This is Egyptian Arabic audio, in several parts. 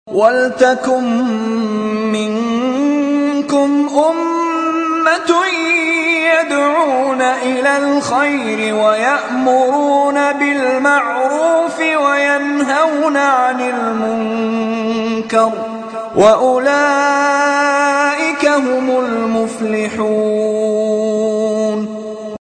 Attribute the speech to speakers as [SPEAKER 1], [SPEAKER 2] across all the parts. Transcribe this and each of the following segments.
[SPEAKER 1] وَلْتَكُن مِّنكُمْ أُمَّةٌ يَدْعُونَ إِلَى الْخَيْرِ وَيَأْمُرُونَ بِالْمَعْرُوفِ وَيَنْهَوْنَ عَنِ الْمُنكَرِ ۚ وَأُولَٰئِكَ هُمُ الْمُفْلِحُونَ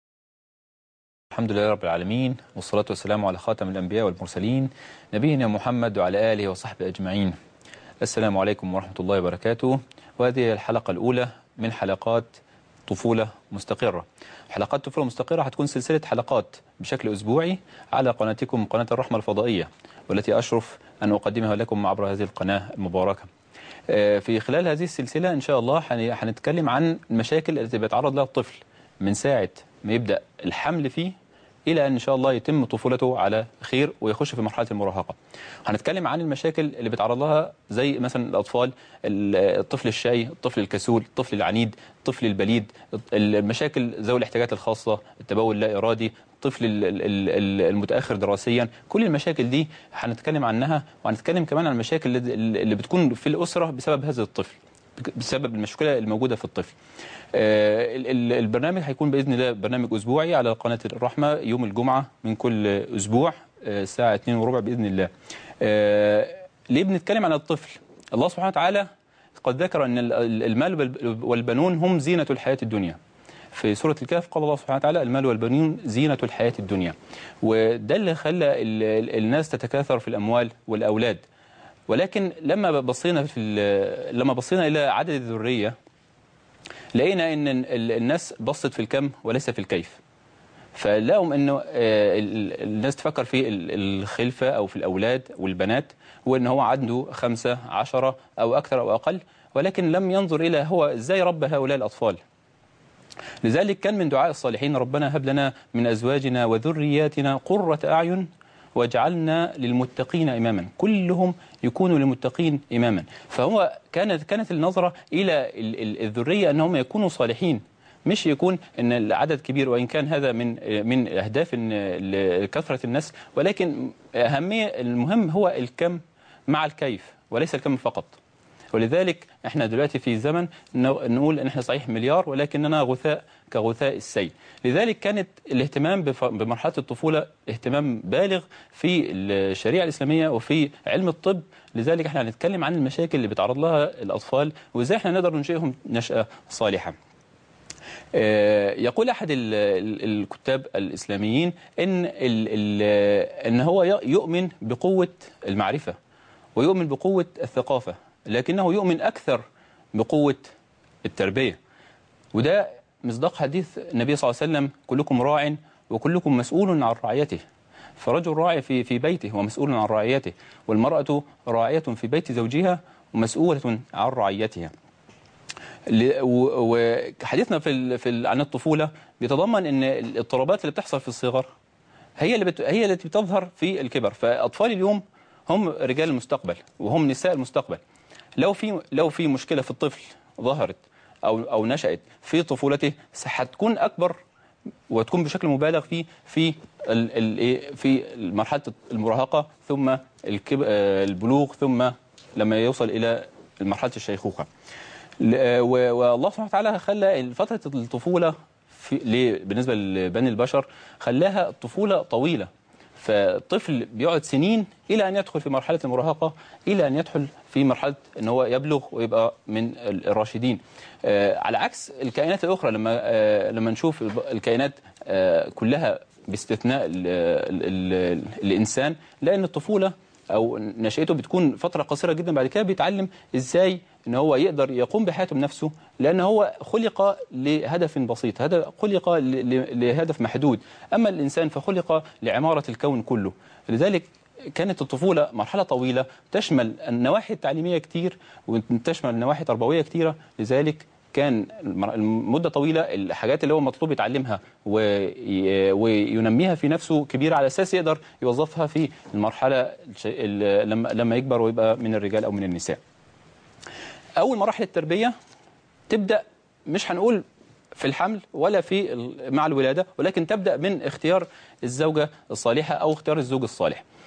[SPEAKER 2] الحمد لله رب العالمين والصلاة والسلام على خاتم الأنبياء والمرسلين نبينا محمد وعلى آله وصحبه أجمعين السلام عليكم ورحمة الله وبركاته وهذه الحلقة الأولى من حلقات طفولة مستقرة حلقات طفولة مستقرة هتكون سلسلة حلقات بشكل أسبوعي على قناتكم قناة الرحمة الفضائية والتي أشرف أن أقدمها لكم عبر هذه القناة المباركة في خلال هذه السلسلة إن شاء الله هنتكلم عن المشاكل التي بيتعرض لها الطفل من ساعة ما يبدأ الحمل فيه إلى أن إن شاء الله يتم طفولته على خير ويخش في مرحلة المراهقة هنتكلم عن المشاكل اللي بيتعرض لها زي مثلا الأطفال الطفل الشقي الطفل الكسول الطفل العنيد الطفل البليد المشاكل ذوي الاحتياجات الخاصة التبول اللا إرادي الطفل المتأخر دراسيا كل المشاكل دي هنتكلم عنها وهنتكلم كمان عن المشاكل اللي بتكون في الأسرة بسبب هذا الطفل بسبب المشكلة الموجودة في الطفل البرنامج هيكون بإذن الله برنامج أسبوعي على قناة الرحمة يوم الجمعة من كل أسبوع الساعة 2 وربع بإذن الله ليه بنتكلم عن الطفل الله سبحانه وتعالى قد ذكر أن المال والبنون هم زينة الحياة الدنيا في سورة الكهف قال الله سبحانه وتعالى المال والبنون زينة الحياة الدنيا وده اللي خلى الناس تتكاثر في الأموال والأولاد ولكن لما بصينا في لما بصينا إلى عدد الذرية لقينا ان الناس بصت في الكم وليس في الكيف فلقوا انه الناس تفكر في الخلفة او في الاولاد والبنات وان هو عنده خمسة عشرة او اكثر او اقل ولكن لم ينظر الى هو ازاي رب هؤلاء الاطفال لذلك كان من دعاء الصالحين ربنا هب لنا من ازواجنا وذرياتنا قرة اعين واجعلنا للمتقين إماما كلهم يكونوا للمتقين إماما فهو كانت كانت النظرة إلى الذرية أنهم يكونوا صالحين مش يكون ان العدد كبير وان كان هذا من من اهداف كثره الناس ولكن اهميه المهم هو الكم مع الكيف وليس الكم فقط ولذلك احنا دلوقتي في زمن نقول ان احنا صحيح مليار ولكننا غثاء كغثاء السيل لذلك كانت الاهتمام بمرحلة الطفولة اهتمام بالغ في الشريعة الإسلامية وفي علم الطب لذلك احنا هنتكلم عن المشاكل اللي بيتعرض لها الأطفال وازاي احنا نقدر ننشئهم نشأة صالحة يقول أحد الكتاب الإسلاميين إن, إن هو يؤمن بقوة المعرفة ويؤمن بقوة الثقافة لكنه يؤمن أكثر بقوة التربية وده مصداق حديث النبي صلى الله عليه وسلم كلكم راع وكلكم مسؤول عن رعيته فرجل راعي في في بيته ومسؤول عن رعيته والمرأة راعية في بيت زوجها ومسؤولة عن رعيتها وحديثنا في في عن الطفولة بيتضمن ان الاضطرابات اللي بتحصل في الصغر هي اللي بت... هي التي بتظهر في الكبر فاطفال اليوم هم رجال المستقبل وهم نساء المستقبل لو في لو في مشكلة في الطفل ظهرت أو أو نشأت في طفولته هتكون أكبر وتكون بشكل مبالغ فيه في ال في مرحلة المراهقة ثم البلوغ ثم لما يوصل إلى مرحلة الشيخوخة والله سبحانه وتعالى خلى فترة الطفولة في بالنسبة لبني البشر خلاها طفولة طويلة فالطفل بيقعد سنين إلى أن يدخل في مرحلة المراهقة إلى أن يدخل في مرحلة أن هو يبلغ ويبقى من الراشدين آه على عكس الكائنات الأخرى لما آه لما نشوف الكائنات آه كلها باستثناء ال ال ال الإنسان لأن الطفولة أو نشأته بتكون فترة قصيرة جدا بعد كده بيتعلم إزاي ان هو يقدر يقوم بحياته بنفسه لان هو خلق لهدف بسيط هذا خلق لهدف محدود اما الانسان فخلق لعماره الكون كله لذلك كانت الطفولة مرحلة طويلة تشمل النواحي التعليمية كتير وتشمل النواحي التربوية كتيرة لذلك كان المدة طويلة الحاجات اللي هو مطلوب يتعلمها وينميها في نفسه كبيرة على أساس يقدر يوظفها في المرحلة لما يكبر ويبقى من الرجال أو من النساء أول مراحل التربية تبدأ مش هنقول في الحمل ولا في مع الولادة ولكن تبدأ من اختيار الزوجة الصالحة أو اختيار الزوج الصالح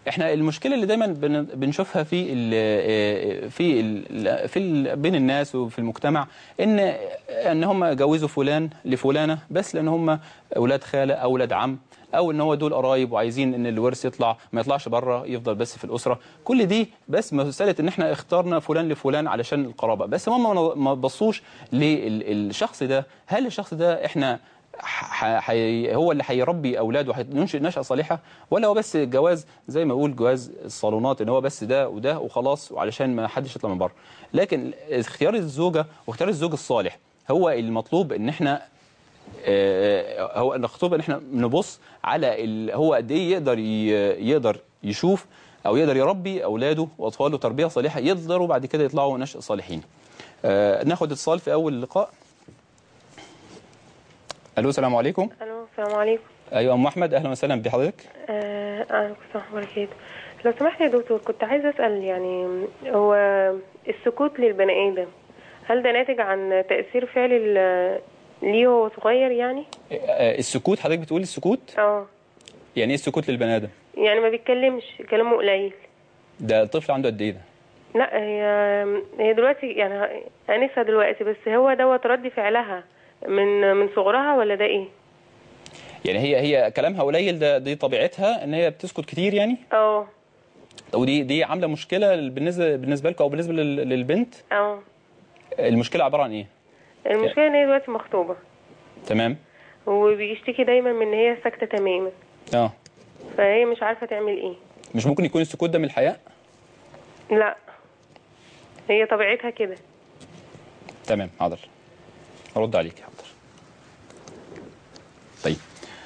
[SPEAKER 2] احنا المشكله اللي دايما بن- بنشوفها في ال في ال في ال بين الناس وفي المجتمع ان ان هم جوزوا فلان لفلانه بس لان هم اولاد خاله او اولاد عم او ان هو دول قرايب وعايزين ان الورث يطلع ما يطلعش بره يفضل بس في الاسره كل دي بس مساله ان احنا اخترنا فلان لفلان علشان القرابه بس هم ما- ما بصوش للشخص ده هل الشخص ده احنا ح- حي هو اللي هيربي اولاده وهينشئ نشأة صالحة ولا هو بس جواز زي ما اقول جواز الصالونات ان هو بس ده وده وخلاص وعلشان ما حدش يطلع من بره لكن اختيار الزوجة واختيار الزوج الصالح هو المطلوب ان احنا آه، هو المطلوب ان احنا نبص على ال- هو قد ايه يقدر ي- يقدر يشوف او يقدر يربي اولاده واطفاله تربيه صالحه يقدروا بعد كده يطلعوا نشأ صالحين آه، ناخد اتصال في اول لقاء الو السلام عليكم
[SPEAKER 3] الو السلام عليكم
[SPEAKER 2] ايوه ام احمد اهلا وسهلا بحضرتك
[SPEAKER 3] آه انا كنت وبركاته لو سمحت يا دكتور كنت عايزه اسال يعني هو السكوت للبني ادم هل ده ناتج عن تاثير فعلي ال- ليه وهو صغير يعني
[SPEAKER 2] آه، السكوت حضرتك بتقول السكوت
[SPEAKER 3] اه
[SPEAKER 2] يعني ايه السكوت للبني ادم
[SPEAKER 3] يعني ما بيتكلمش كلامه قليل
[SPEAKER 2] ده الطفل عنده قد ايه ده
[SPEAKER 3] لا هي هي دلوقتي يعني انسه دلوقتي بس هو دوت رد فعلها من من صغرها ولا ده ايه
[SPEAKER 2] يعني هي هي كلامها قليل ده دي طبيعتها ان هي بتسكت كتير يعني
[SPEAKER 3] اه
[SPEAKER 2] ودي دي عامله مشكله بالنسبه بالنسبه لكم او بالنسبه لل- للبنت
[SPEAKER 3] اه
[SPEAKER 2] المشكله عباره عن ايه
[SPEAKER 3] المشكله ان هي دلوقتي مخطوبه
[SPEAKER 2] تمام
[SPEAKER 3] وبيشتكي دايما من ان هي ساكته تماما
[SPEAKER 2] اه
[SPEAKER 3] فهي مش عارفه تعمل ايه
[SPEAKER 2] مش ممكن يكون السكوت ده من الحياء
[SPEAKER 3] لا هي طبيعتها كده
[SPEAKER 2] تمام حاضر ارد عليك حاضر طيب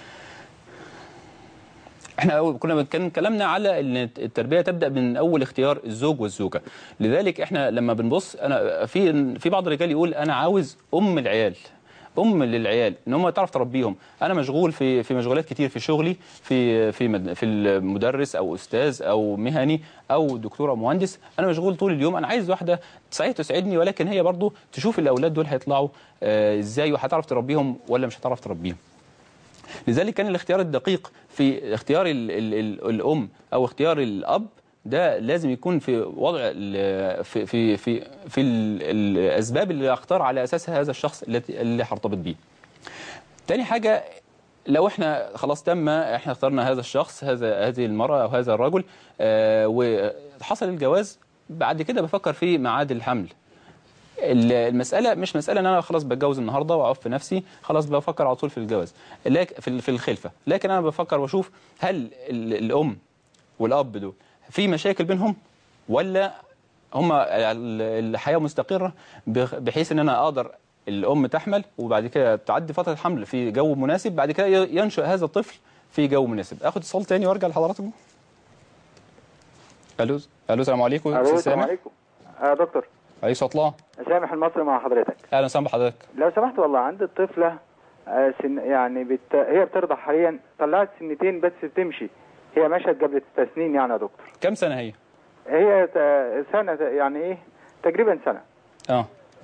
[SPEAKER 2] احنا أول- كنا بنتكلم كلامنا على ان التربيه تبدا من اول اختيار الزوج والزوجه لذلك احنا لما بنبص انا في في بعض الرجال يقول انا عاوز ام العيال ام للعيال ان هم تعرف تربيهم انا مشغول في في مشغولات كتير في شغلي في في مد- في المدرس او استاذ او مهني او دكتور او مهندس انا مشغول طول اليوم انا عايز واحده صحيح تسعدني ولكن هي برضو تشوف الاولاد دول هيطلعوا آه، ازاي وهتعرف تربيهم ولا مش هتعرف تربيهم لذلك كان الاختيار الدقيق في اختيار ال ال ال الام او اختيار الاب ده لازم يكون في وضع ال- في في في في ال- الاسباب اللي اختار على اساسها هذا الشخص التي اللي هرتبط بيه. تاني حاجه لو احنا خلاص تم احنا اخترنا هذا الشخص هذا هذه المراه او هذا الرجل آه وحصل الجواز بعد كده بفكر في ميعاد الحمل. ال- المسألة مش مسألة ان انا خلاص بتجوز النهارده واقف في نفسي خلاص بفكر على طول في الجواز لكن في ال- في الخلفة لكن انا بفكر واشوف هل ال- الام والاب دول في مشاكل بينهم ولا هما ال- الحياة مستقرة بخ- بحيث ان انا اقدر الام تحمل وبعد كده تعدي فترة الحمل في جو مناسب بعد كده ي- ينشأ هذا الطفل في جو مناسب اخد اتصال تاني وارجع لحضراتكم الو الو السلام عليكم
[SPEAKER 4] الو
[SPEAKER 2] أستاذ
[SPEAKER 4] السلام
[SPEAKER 2] سامح
[SPEAKER 4] عليكم يا دكتور
[SPEAKER 2] عليه الصلاة الله
[SPEAKER 4] سامح المصري مع حضرتك
[SPEAKER 2] اهلا وسهلا بحضرتك
[SPEAKER 4] لو سمحت والله عندي الطفله آه، سن يعني بت... هي بترضع حاليا طلعت سنتين بس بتمشي هي مشت قبل ست سنين يعني يا دكتور
[SPEAKER 2] كم سنة هي؟
[SPEAKER 4] هي ت- سنه يعني ايه تقريبا سنه
[SPEAKER 2] اه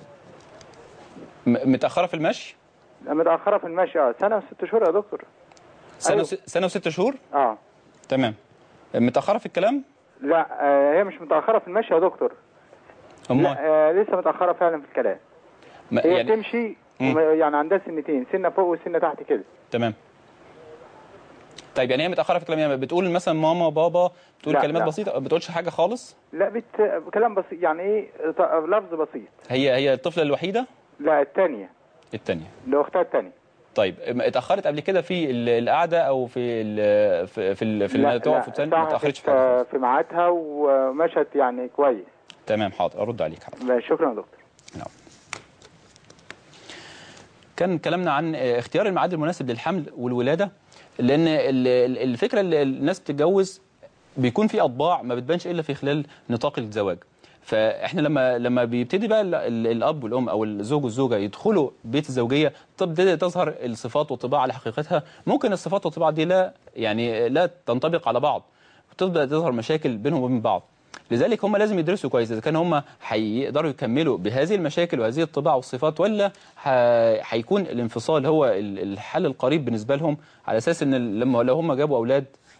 [SPEAKER 2] م- متأخرة في المشي؟
[SPEAKER 4] متاخره في المشي اه سنه وست شهور يا دكتور
[SPEAKER 2] سنة
[SPEAKER 4] أيوة.
[SPEAKER 2] وس... سنة وست شهور؟
[SPEAKER 4] اه
[SPEAKER 2] تمام متأخرة في الكلام؟
[SPEAKER 4] لا آه هي مش متاخره في المشي يا دكتور
[SPEAKER 2] أمال
[SPEAKER 4] لا آه لسه متاخره فعلا في الكلام
[SPEAKER 2] ما-
[SPEAKER 4] هي
[SPEAKER 2] يعني
[SPEAKER 4] بتمشي
[SPEAKER 2] مم.
[SPEAKER 4] وما- يعني عندها سنتين سنه فوق وسنه تحت كده
[SPEAKER 2] تمام طيب يعني هي متأخرة في الكلام يعني بتقول مثلا ماما بابا بتقول
[SPEAKER 4] لا،
[SPEAKER 2] كلمات
[SPEAKER 4] لا.
[SPEAKER 2] بسيطة ما بتقولش حاجة خالص؟
[SPEAKER 4] لا بت... كلام بسيط يعني ايه ط- لفظ بسيط
[SPEAKER 2] هي هي الطفلة الوحيدة؟
[SPEAKER 4] لا الثانيه
[SPEAKER 2] الثانية
[SPEAKER 4] لاختها الثانيه
[SPEAKER 2] طيب م- اتأخرت قبل كده في ال- القعدة أو في ال... في في, ال... في انها تقف وتسلم ما اتأخرتش في حاجة
[SPEAKER 4] في
[SPEAKER 2] خالص.
[SPEAKER 4] في ميعادها ومشت يعني كويس
[SPEAKER 2] تمام حاضر أرد عليك حاضر
[SPEAKER 4] شكرا يا دكتور
[SPEAKER 2] نعم. كان كلامنا عن اختيار الميعاد المناسب للحمل والولادة لأن ال- ال- الفكرة اللي الناس بتتجوز بيكون في أطباع ما بتبانش إلا في خلال نطاق الزواج فاحنا لما لما بيبتدي بقى ال- ال- الاب والام او الزوج والزوجه يدخلوا بيت الزوجيه تبدا تظهر الصفات والطباع على حقيقتها ممكن الصفات والطباع دي لا يعني لا تنطبق على بعض وتبدا تظهر مشاكل بينهم وبين بعض لذلك هم لازم يدرسوا كويس اذا كان هم هيقدروا يكملوا بهذه المشاكل وهذه الطباع والصفات ولا ه- هيكون الانفصال هو ال- الحل القريب بالنسبه لهم على اساس ان لما لو هم جابوا اولاد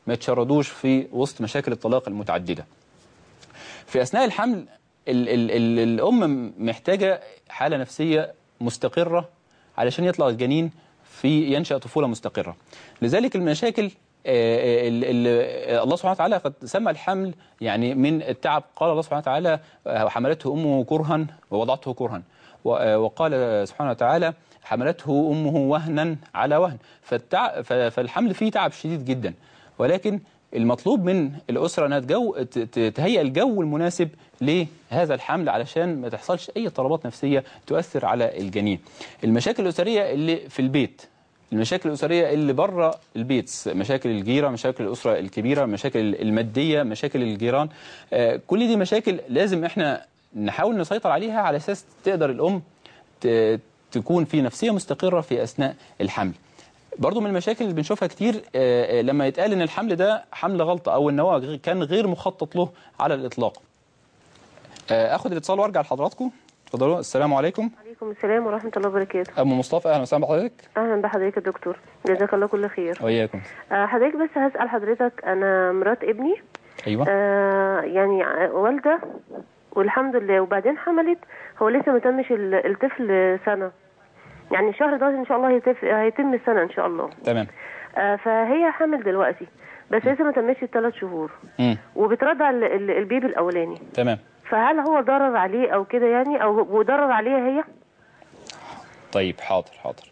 [SPEAKER 2] ما يتشردوش في وسط مشاكل الطلاق المتعدده في اثناء الحمل ال ال ال الام محتاجه حاله نفسيه مستقره علشان يطلع الجنين في ينشا طفوله مستقره لذلك المشاكل آه، ال- ال- الله سبحانه وتعالى قد سمى الحمل يعني من التعب قال الله سبحانه وتعالى آه، حملته امه كرها ووضعته كرها و- آه، وقال سبحانه وتعالى حملته امه وهنا على وهن فالتع... ف- فالحمل فيه تعب شديد جدا ولكن المطلوب من الأسرة أنها تجو ت- ت- تهيئ الجو المناسب لهذا الحمل علشان ما تحصلش أي اضطرابات نفسية تؤثر على الجنين المشاكل الأسرية اللي في البيت المشاكل الأسرية اللي بره البيت مشاكل الجيرة مشاكل الأسرة الكبيرة مشاكل المادية مشاكل الجيران آه، كل دي مشاكل لازم احنا نحاول نسيطر عليها على أساس تقدر الأم ت- تكون في نفسية مستقرة في أثناء الحمل برضو من المشاكل اللي بنشوفها كتير آه، آه، لما يتقال ان الحمل ده حمل غلطه او ان هو غ- كان غير مخطط له على الاطلاق آه، اخد الاتصال وارجع لحضراتكم اتفضلوا السلام عليكم
[SPEAKER 3] عليكم السلام ورحمة الله وبركاته
[SPEAKER 2] ام مصطفى اهلا وسهلا بحضرتك
[SPEAKER 3] أهلا بحضرتك يا دكتور جزاك الله كل خير
[SPEAKER 2] وإياكم
[SPEAKER 3] آه، حضرتك بس هسأل حضرتك أنا مرات ابني
[SPEAKER 2] ايوه
[SPEAKER 3] آه يعني ع- والدة والحمد لله وبعدين حملت هو لسه ما تمش ال- الطفل سنة يعني الشهر ده إن شاء الله هيتف- هيتم السنة إن شاء الله
[SPEAKER 2] تمام
[SPEAKER 3] آه فهي حامل دلوقتي بس لسه ما تمش الثلاث شهور
[SPEAKER 2] امم
[SPEAKER 3] وبترضع ال- ال- البيبي الأولاني
[SPEAKER 2] تمام
[SPEAKER 3] فهل هو ضرر عليه أو كده يعني أو وضرر عليها هي؟
[SPEAKER 2] طيب حاضر حاضر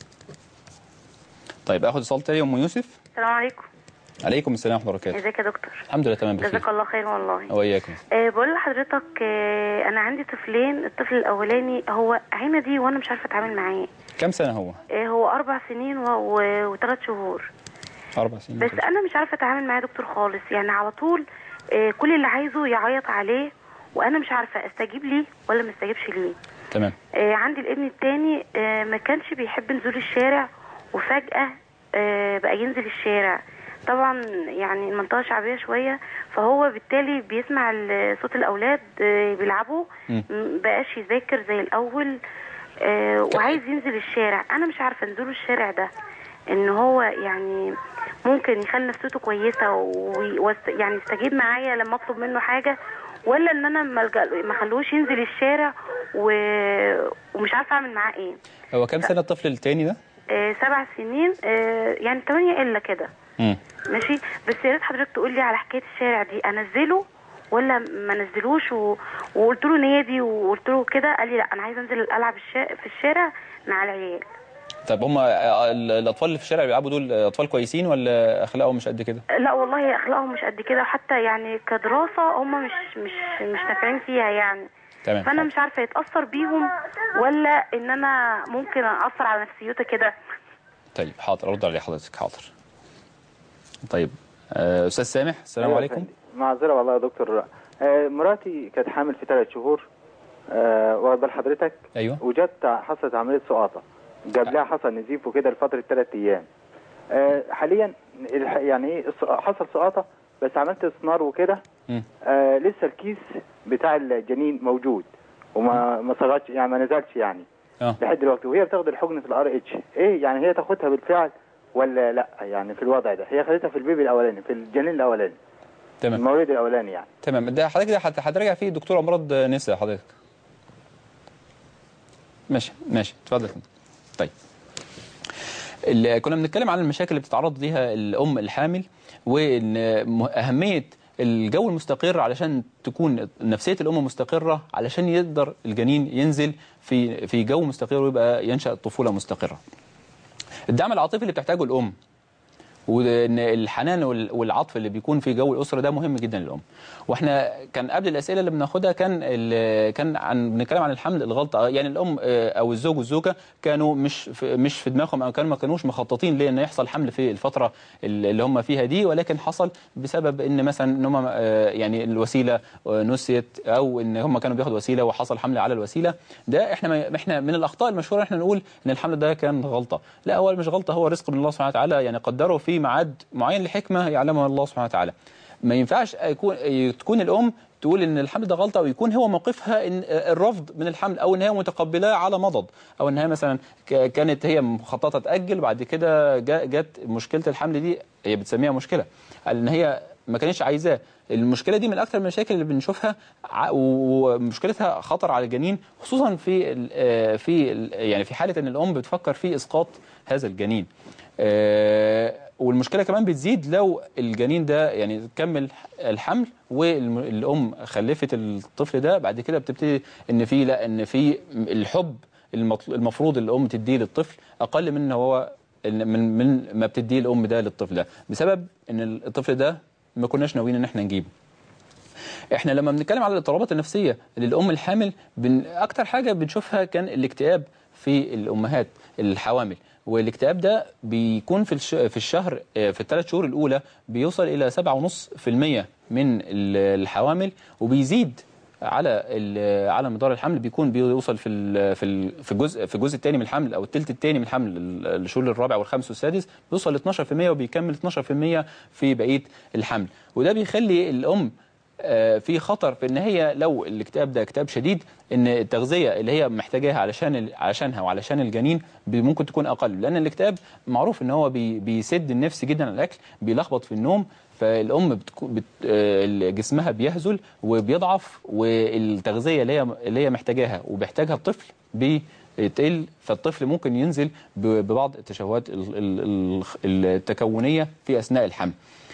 [SPEAKER 2] طيب اخد اتصال تاني يا ام يوسف
[SPEAKER 5] السلام عليكم
[SPEAKER 2] عليكم السلام ورحمه الله وبركاته
[SPEAKER 5] ازيك يا دكتور
[SPEAKER 2] الحمد لله تمام بخير
[SPEAKER 5] جزاك الله خير والله
[SPEAKER 2] واياكم
[SPEAKER 5] أه بقول لحضرتك أه انا عندي طفلين الطفل الاولاني هو عندي وانا مش عارفه اتعامل معاه
[SPEAKER 2] كم سنه هو
[SPEAKER 5] أه هو اربع سنين وثلاث شهور
[SPEAKER 2] اربع سنين
[SPEAKER 5] بس انا مش عارفه اتعامل معاه دكتور خالص يعني على طول أه كل اللي عايزه يعيط عليه وانا مش عارفه استجيب ليه ولا ما استجيبش ليه
[SPEAKER 2] تمام
[SPEAKER 5] آه، عندي الابن التاني آه، ما كانش بيحب نزول الشارع وفجأة آه، بقى ينزل الشارع طبعا يعني المنطقة شعبية شوية فهو بالتالي بيسمع ال- صوت الأولاد آه، بيلعبوا
[SPEAKER 2] مم.
[SPEAKER 5] م- بقاش يذاكر زي الأول آه، وعايز ينزل الشارع أنا مش عارفة نزول الشارع ده إن هو يعني ممكن يخلي نفسيته كويسة وي- ويست- يعني يستجيب معايا لما أطلب منه حاجة ولا ان انا ما الجأ- ما خلوش ينزل الشارع و... ومش عارفه اعمل معاه ايه
[SPEAKER 2] هو كم سنه الطفل التاني ده
[SPEAKER 5] آه سبع سنين آه يعني ثمانية الا كده
[SPEAKER 2] امم
[SPEAKER 5] ماشي بس يا ريت حضرتك تقول لي على حكايه الشارع دي انزله ولا ما انزلوش و... وقلت له نادي وقلت له كده قال لي لا انا عايز انزل العب الشا... في الشارع مع العيال
[SPEAKER 2] طب هم الاطفال اللي في الشارع بيلعبوا دول اطفال كويسين ولا اخلاقهم مش قد كده
[SPEAKER 5] لا والله اخلاقهم مش قد كده وحتى يعني كدراسه هم مش مش مش نافعين فيها يعني
[SPEAKER 2] تمام
[SPEAKER 5] فانا
[SPEAKER 2] حاضر.
[SPEAKER 5] مش عارفه يتاثر بيهم ولا ان انا ممكن اثر على نفسيته كده
[SPEAKER 2] طيب حاضر ارد على حضرتك حاضر طيب آه، استاذ سامح السلام
[SPEAKER 4] أيوة
[SPEAKER 2] عليكم
[SPEAKER 4] فندم. معذرة والله يا دكتور آه، مراتي كانت حامل في ثلاث شهور آه، واخد بال حضرتك
[SPEAKER 2] ايوه
[SPEAKER 4] وجت حصلت عملية سقاطة جاب لها حصل نزيف وكده لفترة ثلاث أيام آه، حاليا الح- يعني ايه الس- حصل سقاطة بس عملت اسنار وكده
[SPEAKER 2] مم.
[SPEAKER 4] آه لسه الكيس بتاع الجنين موجود وما ما صغرش يعني ما نزلش يعني
[SPEAKER 2] اه
[SPEAKER 4] لحد دلوقتي وهي بتاخد الحقن في الار اتش ايه يعني هي تاخدها بالفعل ولا لا يعني في الوضع ده هي خدتها في البيبي الاولاني في الجنين الاولاني
[SPEAKER 2] تمام
[SPEAKER 4] المولود الاولاني يعني
[SPEAKER 2] تمام ده حضرتك ده هت- هتراجع فيه دكتور امراض نساء حضرتك ماشي ماشي اتفضل طيب ال- كنا بنتكلم عن المشاكل اللي بتتعرض ليها الام الحامل وان م- اهميه الجو المستقر علشان تكون نفسيه الام مستقره علشان يقدر الجنين ينزل في في جو مستقر ويبقى ينشا طفوله مستقره. الدعم العاطفي اللي بتحتاجه الام وان الحنان وال- والعطف اللي بيكون في جو الاسره ده مهم جدا للام واحنا كان قبل الاسئله اللي بناخدها كان ال- كان عن بنتكلم عن الحمل الغلطه يعني الام آه، او الزوج والزوجه كانوا مش في مش في دماغهم او كانوا ما كانوش مخططين لان يحصل حمل في الفتره اللي هم فيها دي ولكن حصل بسبب ان مثلا ان هم آه، يعني الوسيله آه، نسيت او ان هم كانوا بياخدوا وسيله وحصل حمل على الوسيله ده احنا ما احنا من الاخطاء المشهوره احنا نقول ان الحمل ده كان غلطه لا هو مش غلطه هو رزق من الله سبحانه وتعالى يعني قدره في ميعاد معين لحكمه يعلمها الله سبحانه وتعالى ما ينفعش يكون تكون الام تقول ان الحمل ده غلطه او يكون هو موقفها ان الرفض من الحمل او ان هي متقبلاه على مضض او ان هي مثلا ك- كانت هي مخططه تاجل وبعد كده جا- جت مشكله الحمل دي هي بتسميها مشكله ان هي ما كانتش عايزاه المشكله دي من اكثر المشاكل اللي بنشوفها ع- ومشكلتها خطر على الجنين خصوصا في ال- آه، في ال- يعني في حاله ان الام بتفكر في اسقاط هذا الجنين آه، والمشكله كمان بتزيد لو الجنين ده يعني كمل الحمل والام خلفت الطفل ده بعد كده بتبتدي ان في لا ان في الحب المطل- المفروض الام تديه للطفل اقل من ان هو إن من من ما بتديه الام ده للطفل ده بسبب ان الطفل ده ما كناش ناويين ان احنا نجيبه احنا لما بنتكلم على الاضطرابات النفسيه للام الحامل بن... اكتر حاجه بنشوفها كان الاكتئاب في الامهات الحوامل والاكتئاب ده بيكون في الش... في الشهر آه، في الثلاث شهور الاولى بيوصل الى 7.5% من ال- الحوامل وبيزيد على ال- على مدار الحمل بيكون بيوصل في ال- في ال- في الجزء في الجزء الثاني من الحمل او الثلث الثاني من الحمل ال- الشهور الرابع والخامس والسادس بيوصل ل 12% وبيكمل 12% في بقيه الحمل وده بيخلي الام آه، في خطر في ان هي لو الاكتئاب ده اكتئاب شديد ان التغذيه اللي هي محتاجاها علشان ال- علشانها وعلشان الجنين بي- ممكن تكون اقل لان الاكتئاب معروف ان هو بي بيسد النفس جدا على الاكل بيلخبط في النوم فالام بتكون بت آه، جسمها بيهزل وبيضعف والتغذيه اللي هي اللي هي محتاجاها وبيحتاجها الطفل بتقل فالطفل ممكن ينزل ب- ببعض التشوهات ال- ال- ال- التكونيه في اثناء الحمل.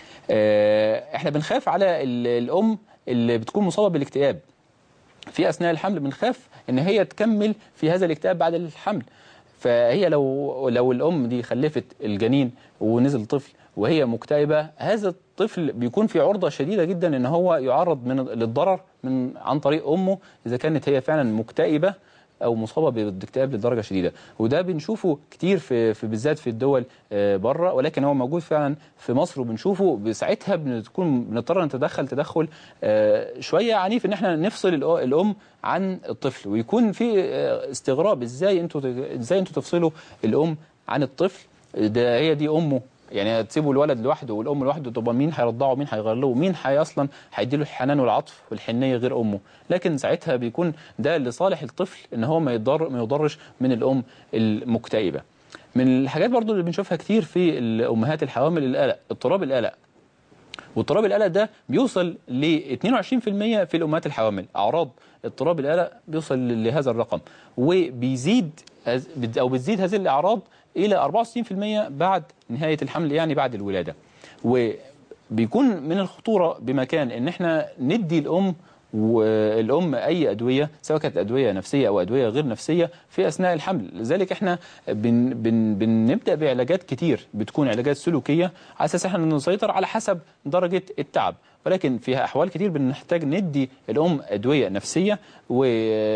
[SPEAKER 2] آه، احنا بنخاف على ال- الام اللي بتكون مصابه بالاكتئاب في اثناء الحمل بنخاف ان هي تكمل في هذا الاكتئاب بعد الحمل فهي لو لو الام دي خلفت الجنين ونزل طفل وهي مكتئبه هذا الطفل بيكون في عرضه شديده جدا ان هو يعرض من للضرر من عن طريق امه اذا كانت هي فعلا مكتئبه او مصابه بالاكتئاب لدرجه شديده وده بنشوفه كتير في, في بالذات في الدول آه، بره ولكن هو موجود فعلا في مصر وبنشوفه ساعتها بنكون بنضطر نتدخل تدخل آه، شويه عنيف ان احنا نفصل الأ- الام عن الطفل ويكون في آه، استغراب ازاي انتوا ازاي انتوا تفصلوا الام عن الطفل ده هي دي امه يعني تسيبوا الولد لوحده والام لوحده تبقى مين هيرضعه مين هيغير مين هي اصلا هيديله الحنان والعطف والحنيه غير امه لكن ساعتها بيكون ده لصالح الطفل ان هو ما يضر ما يضرش من الام المكتئبه من الحاجات برضو اللي بنشوفها كتير في الامهات الحوامل القلق اضطراب القلق واضطراب القلق ده بيوصل ل 22% في الامهات الحوامل اعراض اضطراب القلق بيوصل لهذا الرقم وبيزيد هز- بت- او بتزيد هذه الاعراض الى 64% بعد نهايه الحمل يعني بعد الولاده وبيكون من الخطوره بمكان ان احنا ندي الام والام اي ادويه سواء كانت ادويه نفسيه او ادويه غير نفسيه في اثناء الحمل لذلك احنا بن بن بنبدا بعلاجات كتير بتكون علاجات سلوكيه على اساس احنا نسيطر على حسب درجه التعب ولكن فيها احوال كتير بنحتاج ندي الام ادويه نفسيه و...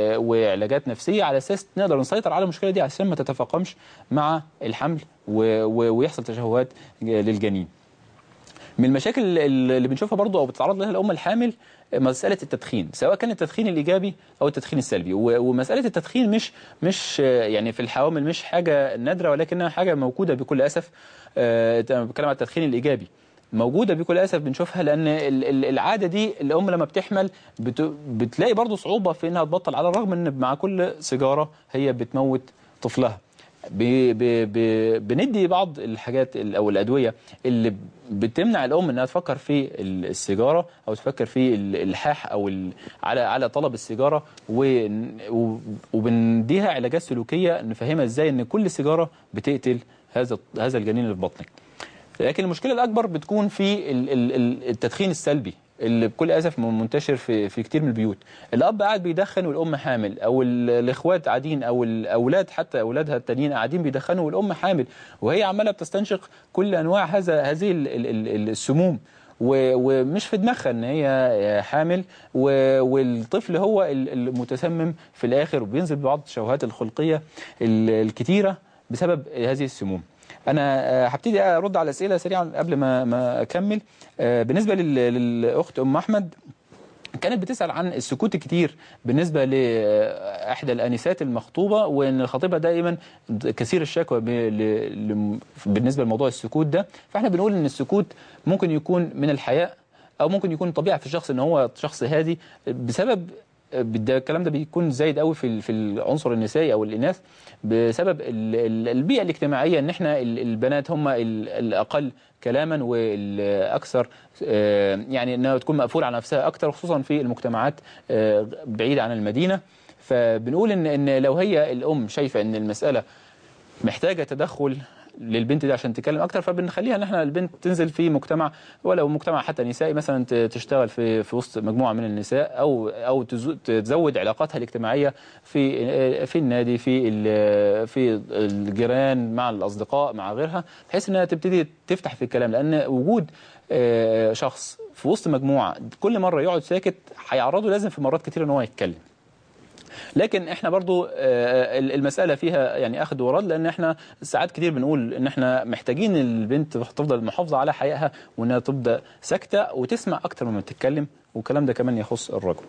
[SPEAKER 2] وعلاجات نفسيه على اساس نقدر نسيطر على المشكله دي عشان ما تتفاقمش مع الحمل و... و... ويحصل تشوهات للجنين من المشاكل اللي بنشوفها برضو او بتتعرض لها الام الحامل مساله التدخين سواء كان التدخين الايجابي او التدخين السلبي و- ومساله التدخين مش مش آه، يعني في الحوامل مش حاجه نادره ولكنها حاجه موجوده بكل اسف آه، انا بتكلم عن التدخين الايجابي موجوده بكل اسف بنشوفها لان ال- ال- العاده دي الام لما بتحمل بت- بتلاقي برضو صعوبه في انها تبطل على الرغم ان مع كل سيجاره هي بتموت طفلها ب ب ب بندي بعض الحاجات ال- او الادويه اللي بتمنع الام انها تفكر في ال- السيجاره او تفكر في ال- الالحاح او ال- على على طلب السيجاره و- و- وبنديها علاجات سلوكيه نفهمها ازاي ان كل سيجاره بتقتل هذا هذا الجنين اللي في بطنك. لكن المشكله الاكبر بتكون في ال- ال- ال- التدخين السلبي اللي بكل اسف منتشر في في كتير من البيوت الاب قاعد بيدخن والام حامل او ال- الاخوات قاعدين او الاولاد حتى اولادها التانيين قاعدين بيدخنوا والام حامل وهي عماله بتستنشق كل انواع هذا هذه ال- ال- ال- السموم و- ومش في دماغها ان هي حامل و- والطفل هو ال- المتسمم في الاخر وبينزل ببعض التشوهات الخلقيه ال- الكتيره بسبب هذه السموم انا آه، هبتدي ارد على الاسئله سريعا قبل ما ما اكمل آه، بالنسبه لل- للاخت ام احمد كانت بتسأل عن السكوت الكتير بالنسبة لإحدى الآنسات المخطوبة وإن خطيبها دائما كثير الشكوى ب- ل- ل- بالنسبة لموضوع السكوت ده فإحنا بنقول إن السكوت ممكن يكون من الحياء او ممكن يكون طبيعه في الشخص ان هو شخص هادي بسبب ده الكلام ده بيكون زايد قوي في ال- في العنصر النسائي او الاناث بسبب ال- ال- البيئه الاجتماعيه ان احنا ال- البنات هم ال- الاقل كلاما والاكثر آه، يعني انها تكون مقفوله على نفسها اكثر خصوصا في المجتمعات آه، بعيده عن المدينه فبنقول ان ان لو هي الام شايفه ان المساله محتاجه تدخل للبنت دي عشان تتكلم اكتر فبنخليها ان احنا البنت تنزل في مجتمع ولو مجتمع حتى نسائي مثلا ت- تشتغل في في وسط مجموعه من النساء او او تزو- تزود علاقاتها الاجتماعيه في في النادي في ال- في الجيران مع الاصدقاء مع غيرها بحيث انها تبتدي تفتح في الكلام لان وجود آه، شخص في وسط مجموعه كل مره يقعد ساكت هيعرضه لازم في مرات كتير ان هو يتكلم لكن احنا برضو آه، المسألة فيها يعني أخذ ورد لأن احنا ساعات كتير بنقول إن احنا محتاجين البنت تفضل محافظة على حيائها وإنها تبدأ ساكتة وتسمع أكتر مما تتكلم والكلام ده كمان يخص الرجل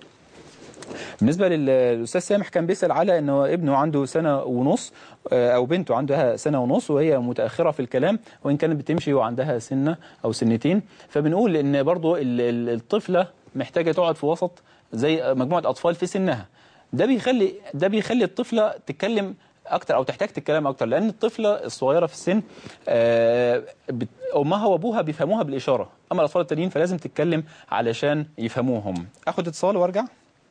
[SPEAKER 2] بالنسبة لل- للأستاذ سامح كان بيسأل على إنه ابنه عنده سنة ونص آه، أو بنته عندها سنة ونص وهي متأخرة في الكلام وإن كانت بتمشي وعندها سنة أو سنتين فبنقول إن برضو ال- ال- الطفلة محتاجة تقعد في وسط زي مجموعة أطفال في سنها ده بيخلي ده بيخلي الطفلة تتكلم اكتر او تحتاج تتكلم اكتر لان الطفله الصغيره في السن آه، بت- امها وابوها بيفهموها بالاشاره اما الاطفال التانيين فلازم تتكلم علشان يفهموهم اخد اتصال وارجع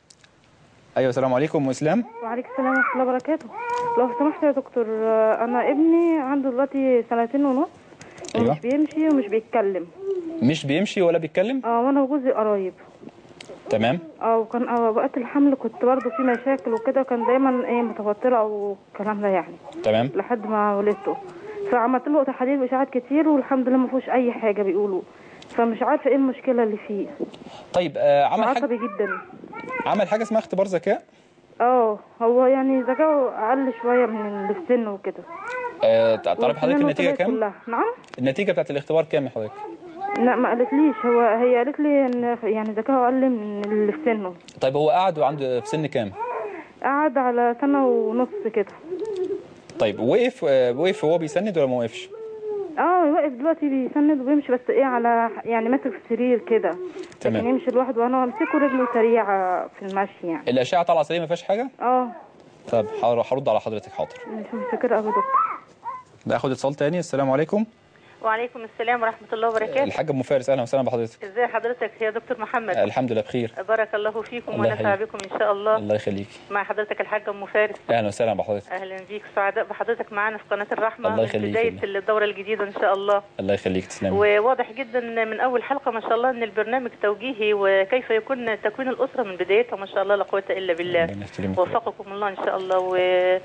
[SPEAKER 2] ايوه السلام عليكم ام اسلام
[SPEAKER 6] وعليكم السلام ورحمة الله وبركاته لو سمحت يا دكتور آه، أنا ابني عنده دلوقتي سنتين ونص
[SPEAKER 2] أيوة.
[SPEAKER 6] ومش بيمشي ومش بيتكلم
[SPEAKER 2] مش بيمشي ولا بيتكلم
[SPEAKER 6] اه وانا وجوزي قرايب
[SPEAKER 2] تمام
[SPEAKER 6] اه وكان آه، وقت الحمل كنت برضو في مشاكل وكده كان دايما ايه متوترة والكلام ده يعني
[SPEAKER 2] تمام
[SPEAKER 6] لحد ما ولدته فعملت له تحاليل واشاعات كتير والحمد لله ما فيهوش اي حاجة بيقولوا فمش عارفة ايه المشكلة اللي فيه
[SPEAKER 2] طيب آه عمل حاجه
[SPEAKER 6] عصبي جدا
[SPEAKER 2] عمل حاجه اسمها اختبار ذكاء
[SPEAKER 6] اه هو يعني ذكاؤه اقل شوية من اللي في سنه وكده
[SPEAKER 2] آه تعرف حضرتك
[SPEAKER 6] وسنانه
[SPEAKER 2] النتيجه
[SPEAKER 6] طلعت
[SPEAKER 2] كام
[SPEAKER 6] كلها. نعم
[SPEAKER 2] النتيجه بتاعت الاختبار كام يا حضرتك
[SPEAKER 6] لا ما قالتليش هو هي قالت لي ان يعني ذكاؤه اقل من اللي في سنه
[SPEAKER 2] طيب هو قعد وعنده في سن كام
[SPEAKER 6] قعد على سنه ونص كده
[SPEAKER 2] طيب وقف آه وقف وهو بيسند ولا ما وقفش
[SPEAKER 6] اه واقف دلوقتي بيسند وبيمشي بس ايه على يعني ماسك في السرير كده
[SPEAKER 2] تمام.
[SPEAKER 6] لكن يمشي لوحده وانا امسكه رجله سريعه في المشي يعني
[SPEAKER 2] الاشعه طالعه سليمه ما فيهاش حاجه
[SPEAKER 6] اه
[SPEAKER 2] طب حاضر- هرد على حضرتك حاضر
[SPEAKER 6] مش متشكره قوي دكتور
[SPEAKER 2] باخد اتصال تاني السلام عليكم
[SPEAKER 7] وعليكم السلام ورحمة الله وبركاته
[SPEAKER 2] الحاج ام فارس اهلا وسهلا بحضرتك
[SPEAKER 7] ازي حضرتك يا دكتور محمد
[SPEAKER 2] الحمد لله بخير
[SPEAKER 7] بارك الله فيكم
[SPEAKER 2] الله
[SPEAKER 7] ونفع
[SPEAKER 2] يحييك.
[SPEAKER 7] بكم ان شاء الله
[SPEAKER 2] الله يخليك
[SPEAKER 7] مع حضرتك الحاجة ام فارس
[SPEAKER 2] اهلا وسهلا بحضرتك
[SPEAKER 7] اهلا بيك سعداء بحضرتك معانا في قناة الرحمة
[SPEAKER 2] الله
[SPEAKER 7] من
[SPEAKER 2] يخليك
[SPEAKER 7] بداية
[SPEAKER 2] الله.
[SPEAKER 7] الدورة الجديدة ان شاء الله
[SPEAKER 2] الله يخليك تسلمي
[SPEAKER 7] وواضح جدا من اول حلقة ما شاء الله ان البرنامج توجيهي وكيف يكون تكوين الاسرة من بدايتها ما شاء الله لا قوة الا بالله
[SPEAKER 2] ربنا يحترمك.
[SPEAKER 7] وفقكم الله ان شاء الله و...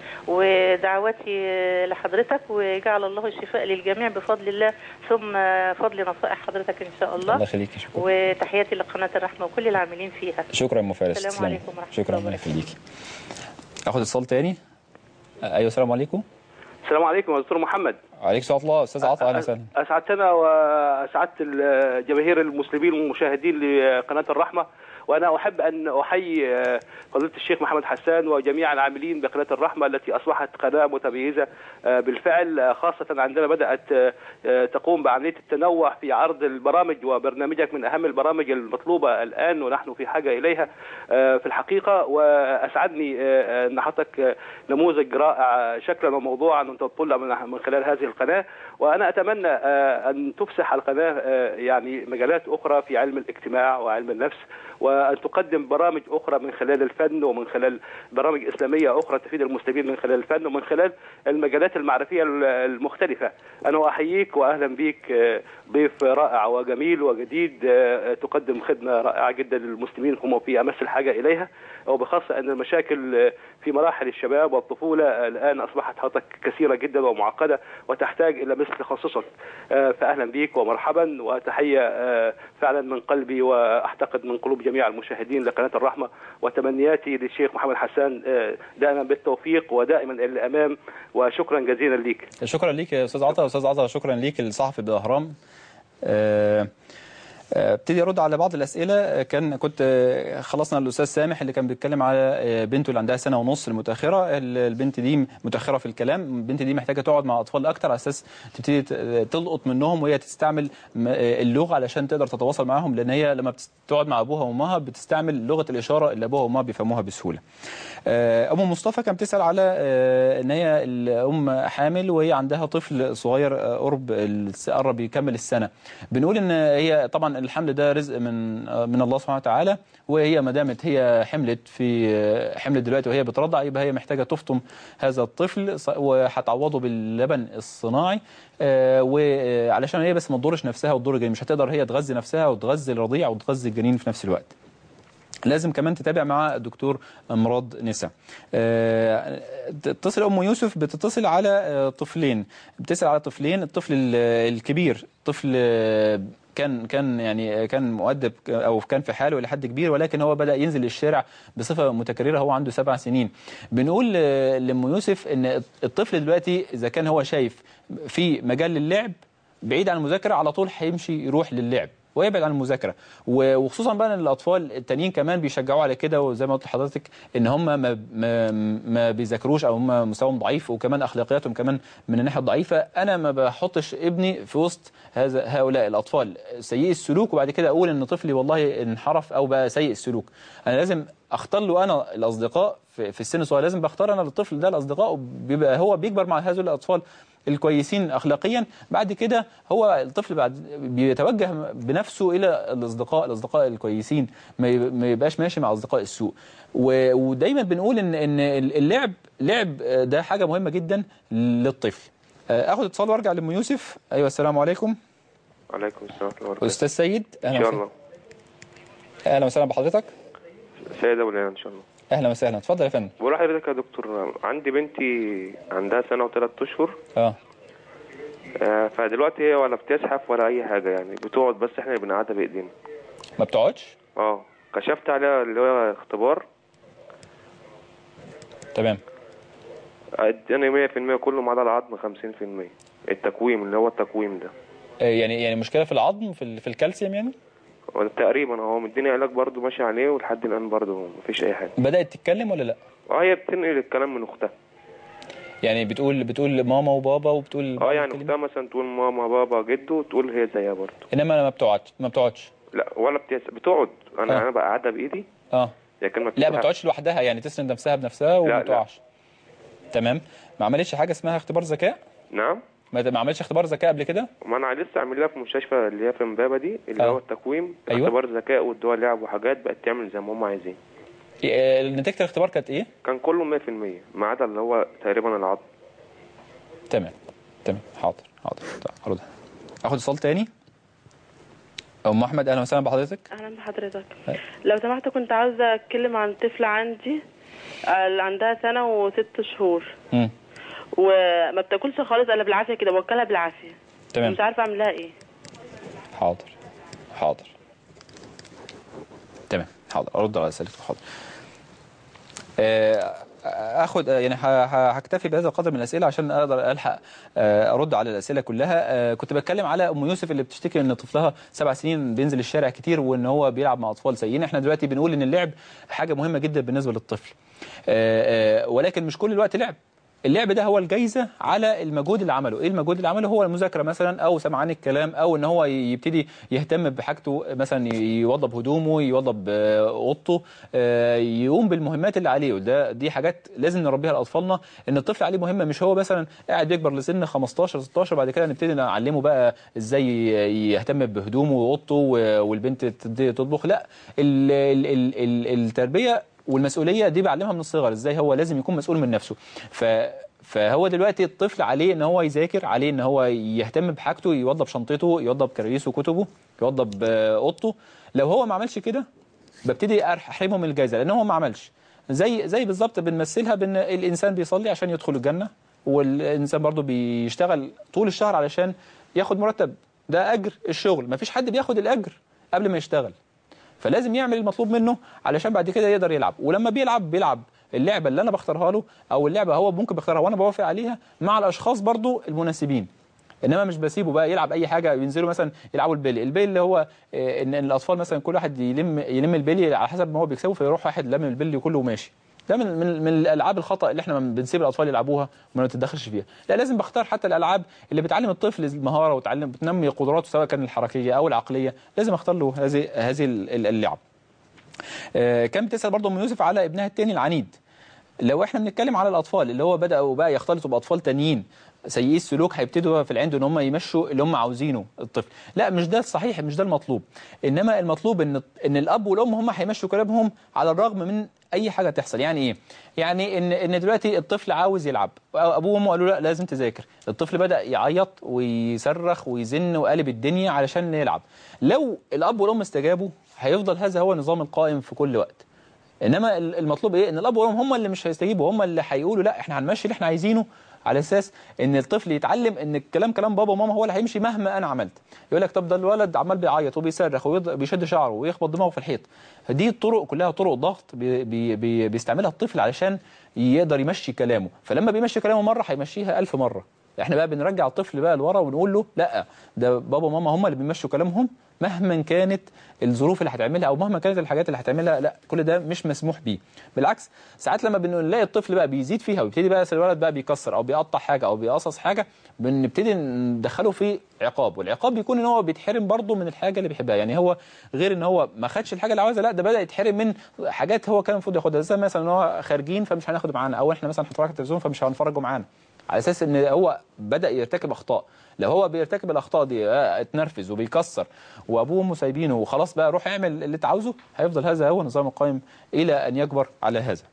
[SPEAKER 7] ودعواتي لحضرتك وجعل الله الشفاء للجميع بفضل الله ثم فضل نصائح حضرتك ان شاء الله
[SPEAKER 2] الله يخليك شكرا
[SPEAKER 7] وتحياتي لقناة الرحمة وكل العاملين فيها
[SPEAKER 2] شكرا ام فارس
[SPEAKER 7] السلام
[SPEAKER 2] تسلمي.
[SPEAKER 7] عليكم ورحمة
[SPEAKER 2] شكرا
[SPEAKER 7] الله
[SPEAKER 2] الله
[SPEAKER 7] وبركاته.
[SPEAKER 2] يخليك اخد اتصال تاني آه، ايوه السلام عليكم
[SPEAKER 8] السلام عليكم يا دكتور محمد
[SPEAKER 2] عليك سؤال الله استاذ عطا اهلا وسهلا
[SPEAKER 8] اسعدتنا واسعدت الجماهير المسلمين والمشاهدين لقناه الرحمه وانا احب ان احيي فضيله الشيخ محمد حسان وجميع العاملين بقناه الرحمه التي اصبحت قناه متميزه بالفعل خاصه عندما بدات تقوم بعمليه التنوع في عرض البرامج وبرنامجك من اهم البرامج المطلوبه الان ونحن في حاجه اليها في الحقيقه واسعدني ان حضرتك نموذج رائع شكلا وموضوعا وانت تطل من خلال هذه القناه وانا اتمنى ان تفسح القناه يعني مجالات اخرى في علم الاجتماع وعلم النفس وان تقدم برامج اخرى من خلال الفن ومن خلال برامج اسلاميه اخرى تفيد المسلمين من خلال الفن ومن خلال المجالات المعرفيه المختلفه. انا احييك واهلا بك ضيف رائع وجميل وجديد تقدم خدمه رائعه جدا للمسلمين هم في امس الحاجه اليها وبخاصه ان المشاكل في مراحل الشباب والطفوله الان اصبحت حضرتك كثيره جدا ومعقده وتحتاج الى مثل تخصصك فاهلا بك ومرحبا وتحيه فعلا من قلبي واعتقد من قلوب جميع المشاهدين لقناه الرحمه وتمنياتي للشيخ محمد حسان دائما بالتوفيق ودائما الى الامام وشكرا جزيلا ليك
[SPEAKER 2] شكرا ليك يا استاذ عطا استاذ عطا شكرا ليك الصحفي بالاهرام آه آه، ابتدي ارد على بعض الاسئله آه، كان كنت آه، خلصنا الاستاذ سامح اللي كان بيتكلم على آه، بنته اللي عندها سنه ونص المتاخره ال- البنت دي متاخره في الكلام البنت دي محتاجه تقعد مع اطفال اكتر على اساس تبتدي ت- تلقط منهم وهي تستعمل م- آه، اللغه علشان تقدر تتواصل معاهم لان هي لما بتس- تقعد مع ابوها وامها بتستعمل لغه الاشاره اللي ابوها وامها بيفهموها بسهوله آه، ام مصطفى كانت بتسال على آه، ان هي الام حامل وهي عندها طفل صغير آه، قرب الس- قرب يكمل السنه بنقول ان هي طبعا الحمل ده رزق من آه، من الله سبحانه وتعالى وهي ما دامت هي حملت في آه، حملت دلوقتي وهي بترضع يبقى هي محتاجه تفطم هذا الطفل ص- وهتعوضه باللبن الصناعي آه، وعلشان هي بس ما تضرش نفسها وتضر الجنين مش هتقدر هي تغذي نفسها وتغذي الرضيع وتغذي الجنين في نفس الوقت لازم كمان تتابع مع دكتور امراض نساء آه، تتصل ام يوسف بتتصل على آه، طفلين بتسال على طفلين الطفل ال- الكبير طفل آه، كان كان يعني كان مؤدب او كان في حاله الى حد كبير ولكن هو بدا ينزل الشارع بصفه متكرره هو عنده سبع سنين بنقول ل- لام يوسف ان الطفل دلوقتي اذا كان هو شايف في مجال للعب بعيد عن المذاكره على طول هيمشي يروح للعب ويبعد عن المذاكره و- وخصوصا بقى ان الاطفال التانيين كمان بيشجعوا على كده وزي ما قلت لحضرتك ان هم ما ما, ما بيذاكروش او هم مستواهم ضعيف وكمان اخلاقياتهم كمان من الناحيه الضعيفه انا ما بحطش ابني في وسط هذا هؤلاء الاطفال سيئي السلوك وبعد كده اقول ان طفلي والله انحرف او بقى سيء السلوك انا لازم اختار له انا الاصدقاء في, في السن الصغير لازم بختار انا للطفل ده الاصدقاء بيبقى هو بيكبر مع هذول الاطفال الكويسين اخلاقيا بعد كده هو الطفل بعد بيتوجه بنفسه الى الاصدقاء الاصدقاء الكويسين ما يب- ما يبقاش ماشي مع اصدقاء السوء و- ودايما بنقول ان ان اللعب لعب ده حاجه مهمه جدا للطفل آه، اخد اتصال وارجع لام يوسف ايوه السلام عليكم
[SPEAKER 9] عليكم السلام ورحمة الله وبركاته
[SPEAKER 2] استاذ سيد
[SPEAKER 9] إن
[SPEAKER 2] اهلا
[SPEAKER 9] شاء
[SPEAKER 2] وسهلا
[SPEAKER 9] الله
[SPEAKER 2] اهلا وسهلا بحضرتك
[SPEAKER 9] سيدة ولا إن شاء الله
[SPEAKER 2] اهلا وسهلا اتفضل يا فندم
[SPEAKER 9] بقول لحضرتك يا دكتور عندي بنتي عندها سنة وثلاث أشهر
[SPEAKER 2] اه
[SPEAKER 9] آه، فدلوقتي هي ولا بتزحف ولا أي حاجة يعني بتقعد بس إحنا اللي بنقعدها بإيدينا
[SPEAKER 2] ما بتقعدش
[SPEAKER 9] اه كشفت عليها اللي هو اختبار
[SPEAKER 2] تمام
[SPEAKER 9] اداني 100% كله ما عدا العظم 50% التكويم اللي هو التكويم ده
[SPEAKER 2] آه، يعني يعني مشكله في العظم في ال- في الكالسيوم يعني
[SPEAKER 9] هو تقريبا هو مديني علاج برضه ماشي عليه ولحد الآن برضه مفيش أي حاجة
[SPEAKER 2] بدات تتكلم ولا لا
[SPEAKER 9] اه هي بتنقل الكلام من أختها
[SPEAKER 2] يعني بتقول بتقول ماما وبابا وبتقول
[SPEAKER 9] اه يعني أختها مثلا تقول ماما بابا جدو تقول هي زيها برضه
[SPEAKER 2] انما ما بتقعدش ما بتقعدش
[SPEAKER 9] لا ولا بتس... بتقعد انا
[SPEAKER 2] آه.
[SPEAKER 9] انا بقعدها بايدي
[SPEAKER 2] اه
[SPEAKER 9] لكن ما
[SPEAKER 2] لا ما
[SPEAKER 9] بتزحفش.
[SPEAKER 2] بتقعدش لوحدها يعني تسند نفسها بنفسها وما
[SPEAKER 9] لا.
[SPEAKER 2] تقعش تمام ما عملتش حاجه اسمها اختبار ذكاء
[SPEAKER 9] نعم
[SPEAKER 2] ما ما عملتش اختبار ذكاء قبل كده
[SPEAKER 9] ما انا لسه عامل لها في مستشفى اللي هي في امبابه دي اللي
[SPEAKER 2] آه.
[SPEAKER 9] هو التكويم
[SPEAKER 2] أيوة.
[SPEAKER 9] اختبار ذكاء والدول لعب وحاجات بقت تعمل زي ما هم عايزين
[SPEAKER 2] إيه، نتيجه الاختبار كانت ايه
[SPEAKER 9] كان كله 100% ما عدا اللي هو تقريبا العظم
[SPEAKER 2] تمام تمام حاضر حاضر طيب، هرد اخد اتصال تاني ام احمد اهلا وسهلا بحضرتك
[SPEAKER 10] اهلا بحضرتك
[SPEAKER 2] أه.
[SPEAKER 10] لو سمحت كنت عاوزه اتكلم عن طفله عندي آه، اللي عندها سنه وست شهور
[SPEAKER 2] امم
[SPEAKER 10] وما بتاكلش خالص الا بالعافيه كده باكلها بالعافيه
[SPEAKER 2] تمام
[SPEAKER 10] مش عارفه اعمل لها ايه
[SPEAKER 2] حاضر حاضر تمام حاضر ارد على اسئلتك حاضر آه، اخد آه، يعني ه- ه- هكتفي بهذا القدر من الاسئله عشان اقدر الحق آه، ارد على الاسئله كلها آه، كنت بتكلم على ام يوسف اللي بتشتكي ان طفلها سبع سنين بينزل الشارع كتير وان هو بيلعب مع اطفال سيئين احنا دلوقتي بنقول ان اللعب حاجه مهمه جدا بالنسبه للطفل آه، آه، ولكن مش كل الوقت لعب اللعب ده هو الجايزه على المجهود اللي عمله ايه المجهود اللي عمله هو المذاكره مثلا او سمعان الكلام او ان هو يبتدي يهتم بحاجته مثلا يوضب هدومه يوضب آه، اوضته آه، يقوم بالمهمات اللي عليه وده دي حاجات لازم نربيها لاطفالنا ان الطفل عليه مهمه مش هو مثلا قاعد بيكبر لسن 15 16 بعد كده نبتدي نعلمه بقى ازاي يهتم بهدومه واوضته و- والبنت تبتدي تطبخ لا ال ال ال ال التربيه والمسؤوليه دي بعلمها من الصغر ازاي هو لازم يكون مسؤول من نفسه ف فهو دلوقتي الطفل عليه ان هو يذاكر عليه ان هو يهتم بحاجته يوضب شنطته يوضب كراريسه وكتبه يوضب آه، اوضته لو هو ما عملش كده ببتدي أرح- احرمه من الجائزه لان هو ما عملش زي زي بالظبط بنمثلها بان الانسان بيصلي عشان يدخل الجنه والانسان برضه بيشتغل طول الشهر علشان ياخد مرتب ده اجر الشغل مفيش حد بياخد الاجر قبل ما يشتغل فلازم يعمل المطلوب منه علشان بعد كده يقدر يلعب ولما بيلعب بيلعب اللعبه اللي انا بختارها له او اللعبه هو ممكن بيختارها وانا بوافق عليها مع الاشخاص برضو المناسبين انما مش بسيبه بقى يلعب اي حاجه ينزلوا مثلا يلعبوا البيلي البيلي اللي هو آه، ان إن الاطفال مثلا كل واحد يلم يلم البيلي على حسب ما هو بيكسبه فيروح واحد لم البيلي كله وماشي ده من من من الالعاب الخطا اللي احنا بنسيب الاطفال يلعبوها وما نتدخلش فيها لا لازم بختار حتى الالعاب اللي بتعلم الطفل المهاره وتعلم بتنمي قدراته سواء كان الحركيه او العقليه لازم اختار له هذه هذه اللعب آه، كان بتسال برضه ام يوسف على ابنها الثاني العنيد لو احنا بنتكلم على الاطفال اللي هو بداوا بقى يختلطوا باطفال تانيين سيئي السلوك هيبتدوا في العند ان هم يمشوا اللي هم عاوزينه الطفل لا مش ده الصحيح مش ده المطلوب انما المطلوب ان ان الاب والام هم هيمشوا كلامهم على الرغم من اي حاجه تحصل يعني ايه يعني ان ان دلوقتي الطفل عاوز يلعب ابوه وامه قالوا لا لازم تذاكر الطفل بدا يعيط ويصرخ ويزن وقالب الدنيا علشان يلعب لو الاب والام استجابوا هيفضل هذا هو النظام القائم في كل وقت انما المطلوب ايه ان الاب والام هم اللي مش هيستجيبوا هم اللي هيقولوا لا احنا هنمشي اللي احنا عايزينه على اساس ان الطفل يتعلم ان الكلام كلام بابا وماما هو اللي هيمشي مهما انا عملت يقول لك طب ده الولد عمال بيعيط وبيصرخ وبيشد شعره ويخبط دماغه في الحيط دي الطرق كلها طرق ضغط بي بي بي بيستعملها الطفل علشان يقدر يمشي كلامه فلما بيمشي كلامه مره هيمشيها ألف مره احنا بقى بنرجع الطفل بقى لورا ونقول له لا ده بابا وماما هم اللي بيمشوا كلامهم مهما كانت الظروف اللي هتعملها او مهما كانت الحاجات اللي هتعملها لا كل ده مش مسموح بيه بالعكس ساعات لما بنلاقي الطفل بقى بيزيد فيها ويبتدي بقى الولد بقى بيكسر او بيقطع حاجه او بيقصص حاجه بنبتدي ندخله في عقاب والعقاب بيكون ان هو بيتحرم برضه من الحاجه اللي بيحبها يعني هو غير ان هو ما خدش الحاجه اللي عاوزها لا ده بدا يتحرم من حاجات هو كان المفروض ياخدها زي مثلا ان هو خارجين فمش هناخده معانا او احنا مثلا هنتفرج على التلفزيون فمش هنفرجه معانا على اساس ان هو بدا يرتكب اخطاء لو هو بيرتكب الاخطاء دي آه، اتنرفز وبيكسر وابوه وامه سايبينه وخلاص بقى روح اعمل اللي انت عاوزه هيفضل هذا هو النظام القائم الى ان يكبر على هذا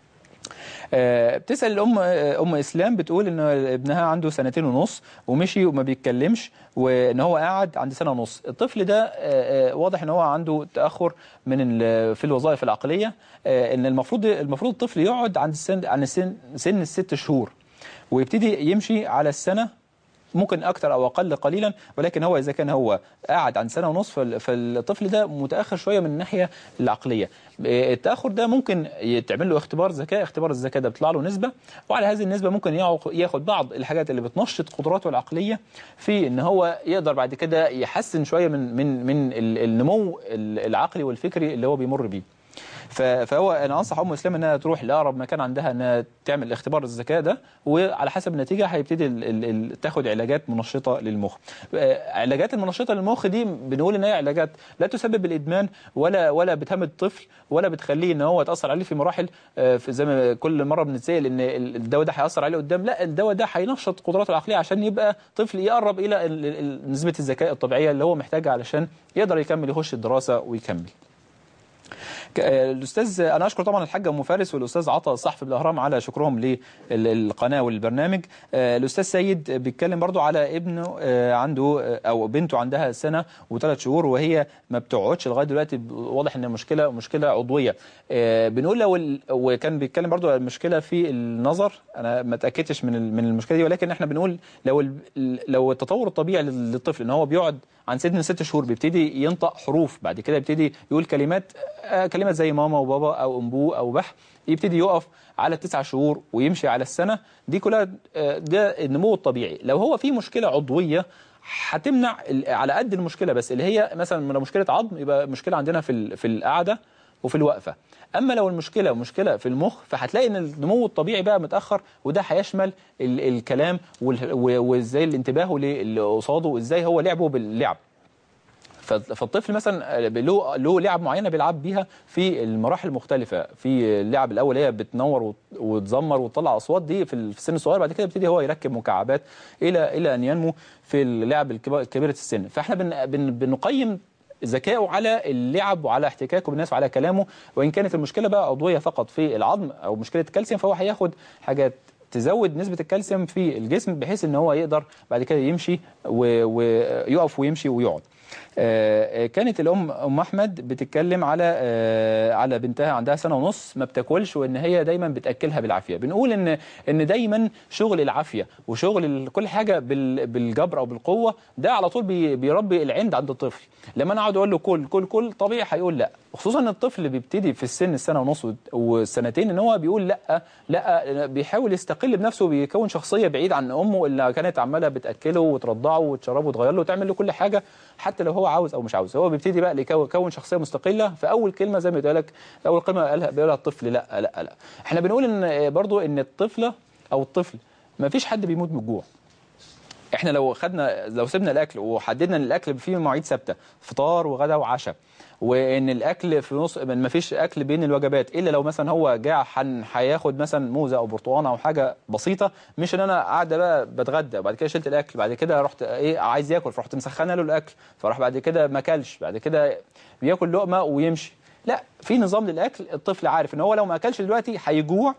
[SPEAKER 2] آه، بتسال الام آه، ام اسلام بتقول ان ابنها عنده سنتين ونص ومشي وما بيتكلمش وان هو قاعد عند سنه ونص الطفل ده آه، آه، واضح ان هو عنده تاخر من ال- في الوظائف العقليه آه، ان المفروض المفروض الطفل يقعد عند السن عند سن سن الست شهور ويبتدي يمشي على السنه ممكن اكتر او اقل قليلا ولكن هو اذا كان هو قاعد عن سنه ونص فال- فالطفل ده متاخر شويه من الناحيه العقليه إيه، التاخر ده ممكن يتعمل له اختبار ذكاء اختبار الذكاء ده بيطلع له نسبه وعلى هذه النسبه ممكن يعو- ياخد بعض الحاجات اللي بتنشط قدراته العقليه في ان هو يقدر بعد كده يحسن شويه من من من ال- النمو ال- العقلي والفكري اللي هو بيمر بيه ف- فهو انا انصح ام اسلام انها تروح لاقرب مكان عندها انها تعمل اختبار الذكاء ده وعلى حسب النتيجه هيبتدي ال- ال- ال- تاخد علاجات منشطه للمخ. آه، علاجات المنشطه للمخ دي بنقول ان هي علاجات لا تسبب الادمان ولا ولا بتهمد الطفل ولا بتخليه ان هو يتاثر عليه في مراحل آه، في زي ما كل مره بنتسال ان ال- الدواء ده هياثر عليه قدام لا الدواء ده هينشط قدراته العقليه عشان يبقى طفل يقرب الى ال- ال- نسبه الذكاء الطبيعيه اللي هو محتاجها علشان يقدر يكمل يخش الدراسه ويكمل. ك- آه، الاستاذ انا اشكر طبعا الحاج ام فارس والاستاذ عطا الصحفي بالاهرام على شكرهم للقناه والبرنامج آه، الاستاذ سيد بيتكلم برضو على ابنه آه، عنده آه، او بنته عندها سنه وثلاث شهور وهي ما بتقعدش لغايه دلوقتي ب- واضح ان مشكله مشكله عضويه آه، بنقول لو ال- وكان بيتكلم برضو على المشكله في النظر انا ما اتاكدتش من ال- من المشكله دي ولكن احنا بنقول لو ال- لو التطور الطبيعي لل- للطفل ان هو بيقعد عن سن ست شهور بيبتدي ينطق حروف بعد كده يبتدي يقول كلمات آه، كلمات زي ماما وبابا او امبو او بح يبتدي يقف على التسع شهور ويمشي على السنه دي كلها آه، ده النمو الطبيعي لو هو في مشكله عضويه هتمنع ال- على قد المشكله بس اللي هي مثلا لو مشكله عظم يبقى مشكله عندنا في ال- في القعده وفي الوقفه اما لو المشكله مشكله في المخ فهتلاقي ان النمو الطبيعي بقى متاخر وده هيشمل ال- الكلام وال- و- وازاي الانتباه اللي قصاده وازاي هو لعبه باللعب ف- فالطفل مثلا له له لعب معينه بيلعب بيها في المراحل المختلفه في اللعب الاول هي بتنور وت- وتزمر وتطلع اصوات دي في ال- في السن الصغير بعد كده يبتدي هو يركب مكعبات الى الى ان ينمو في اللعب الكبا- كبيره السن فاحنا بن بن بنقيم ذكائه على اللعب وعلى احتكاكه بالناس وعلى كلامه وان كانت المشكله بقى عضويه فقط في العظم او مشكله كالسيوم فهو هياخد حاجات تزود نسبة الكالسيوم في الجسم بحيث ان هو يقدر بعد كده يمشي و- ويقف ويمشي ويقعد. آه، آه، كانت الام ام احمد بتتكلم على آه، على بنتها عندها سنه ونص ما بتاكلش وان هي دايما بتاكلها بالعافيه بنقول ان ان دايما شغل العافيه وشغل ال- كل حاجه بال- بالجبر او بالقوه ده على طول بي- بيربي العند عند الطفل لما انا اقعد اقول له كل كل كل طبيعي هيقول لا وخصوصا ان الطفل بيبتدي في السن السنه ونص والسنتين ان هو بيقول لا لا بيحاول يستقل بنفسه وبيكون شخصيه بعيد عن امه اللي كانت عماله بتاكله وترضعه وتشربه وتغير له وتعمل له كل حاجه حتى لو هو عاوز او مش عاوز هو بيبتدي بقى يكون يكون شخصيه مستقله فاول كلمه زي ما بيقول لك اول كلمه قالها بيقولها الطفل لا لا لا احنا بنقول ان برضو ان الطفله او الطفل ما فيش حد بيموت من الجوع احنا لو خدنا لو سيبنا الاكل وحددنا ان الاكل فيه مواعيد ثابته فطار وغدا وعشاء وان الاكل في نص ما فيش اكل بين الوجبات الا لو مثلا هو جاع حن هياخد مثلا موزه او برتقانه او حاجه بسيطه مش ان انا قاعده بقى بتغدى وبعد كده شلت الاكل بعد كده رحت ايه عايز ياكل فرحت مسخنه له الاكل فراح بعد كده ما اكلش بعد كده بياكل لقمه ويمشي لا في نظام للاكل الطفل عارف ان هو لو ما اكلش دلوقتي هيجوع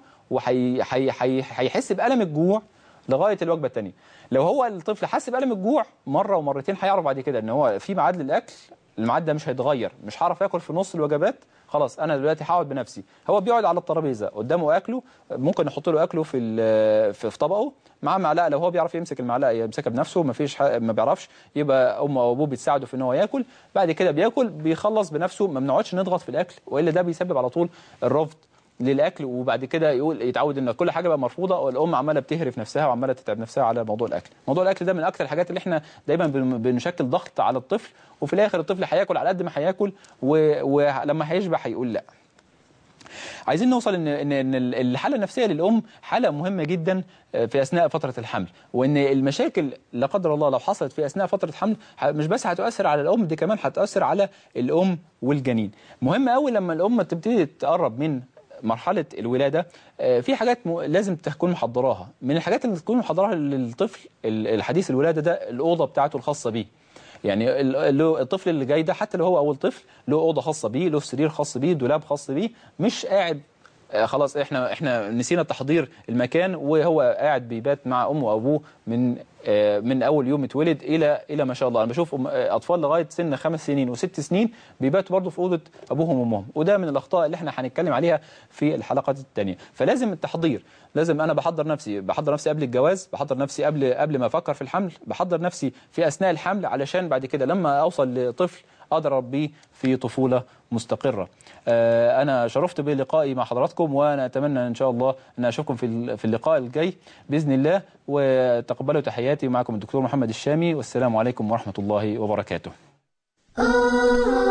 [SPEAKER 2] وهيحس بالم الجوع لغايه الوجبه الثانيه لو هو الطفل حس بالم الجوع مره ومرتين هيعرف بعد كده ان هو في ميعاد للاكل الميعاد ده مش هيتغير مش هعرف اكل في نص الوجبات خلاص انا دلوقتي هقعد بنفسي هو بيقعد على الترابيزه قدامه اكله ممكن نحط له اكله في في طبقه مع معلقه لو هو بيعرف يمسك المعلقه يمسكها بنفسه ما فيش ما بيعرفش يبقى امه او ابوه بتساعده في ان هو ياكل بعد كده بياكل بيخلص بنفسه ما بنقعدش نضغط في الاكل والا ده بيسبب على طول الرفض للاكل وبعد كده يقول يتعود ان كل حاجه بقى مرفوضه والام عماله بتهرف نفسها وعماله تتعب نفسها على موضوع الاكل موضوع الاكل ده من اكثر الحاجات اللي احنا دايما بنشكل ضغط على الطفل وفي الاخر الطفل هياكل على قد ما هياكل ولما هيشبع هيقول لا عايزين نوصل ان ان ان الحاله النفسيه للام حاله مهمه جدا في اثناء فتره الحمل وان المشاكل لا قدر الله لو حصلت في اثناء فتره الحمل مش بس هتؤثر على الام دي كمان هتؤثر على الام والجنين مهم قوي لما الام تبتدي تقرب من مرحله الولاده في حاجات لازم تكون محضراها من الحاجات اللي تكون محضراها للطفل الحديث الولاده ده الاوضه بتاعته الخاصه بيه يعني الطفل اللي جاي ده حتى لو هو اول طفل له اوضه خاصه بيه له سرير خاص بيه دولاب خاص بيه مش قاعد خلاص احنا احنا نسينا تحضير المكان وهو قاعد بيبات مع امه وابوه من من اول يوم اتولد الى الى ما شاء الله انا بشوف اطفال لغايه سن خمس سنين وست سنين بيباتوا برضه في اوضه ابوهم وامهم وده من الاخطاء اللي احنا هنتكلم عليها في الحلقات الثانيه فلازم التحضير لازم انا بحضر نفسي بحضر نفسي قبل الجواز بحضر نفسي قبل قبل ما افكر في الحمل بحضر نفسي في اثناء الحمل علشان بعد كده لما اوصل لطفل اقدر اربيه في طفوله مستقره. انا شرفت بلقائي مع حضراتكم وانا اتمنى ان شاء الله ان اشوفكم في في اللقاء الجاي باذن الله وتقبلوا تحياتي معكم الدكتور محمد الشامي والسلام عليكم ورحمه الله وبركاته.